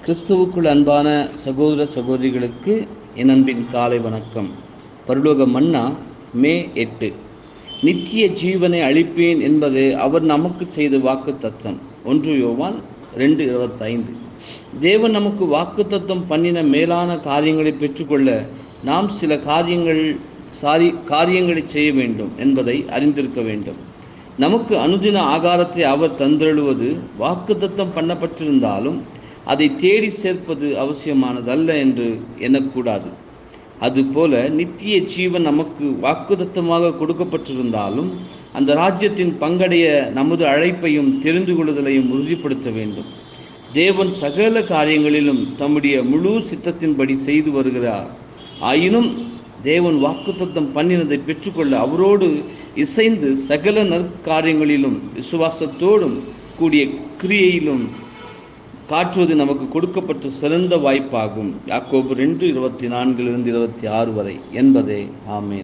கிறிஸ்துவுக்குள் அன்பான சகோதர சகோதரிகளுக்கு என் அன்பின் காலை வணக்கம் பரலோக மன்னா மே எட்டு நித்திய ஜீவனை அளிப்பேன் என்பது அவர் நமக்கு செய்த வாக்கு தத்தம் ஒன்று யோவான் ரெண்டு இருபத்தைந்து தேவன் நமக்கு வாக்கு தத்தம் பண்ணின மேலான காரியங்களை பெற்றுக்கொள்ள நாம் சில காரியங்கள் சாரி காரியங்களை செய்ய வேண்டும் என்பதை அறிந்திருக்க வேண்டும் நமக்கு அனுதின ஆகாரத்தை அவர் தந்தருளுவது வாக்குத்தத்தம் பண்ணப்பட்டிருந்தாலும் அதை தேடி சேர்ப்பது அவசியமானதல்ல என்று எண்ணக்கூடாது அதுபோல நித்திய ஜீவன் நமக்கு வாக்குத்தத்தமாக கொடுக்கப்பட்டிருந்தாலும் அந்த ராஜ்யத்தின் பங்கடைய நமது அழைப்பையும் தெரிந்து கொள்ளுதலையும் உறுதிப்படுத்த வேண்டும் தேவன் சகல காரியங்களிலும் தம்முடைய முழு சித்தத்தின்படி செய்து வருகிறார் ஆயினும் தேவன் வாக்குத்தத்தம் பண்ணினதை பெற்றுக்கொள்ள அவரோடு இசைந்து சகல நற்காரியங்களிலும் விசுவாசத்தோடும் கூடிய கிரியையிலும் காட்டுவது நமக்கு கொடுக்கப்பட்ட சிறந்த வாய்ப்பாகும் யாக்கோபு ரெண்டு இருபத்தி நான்கிலிருந்து இருபத்தி ஆறு வரை என்பதே ஆமே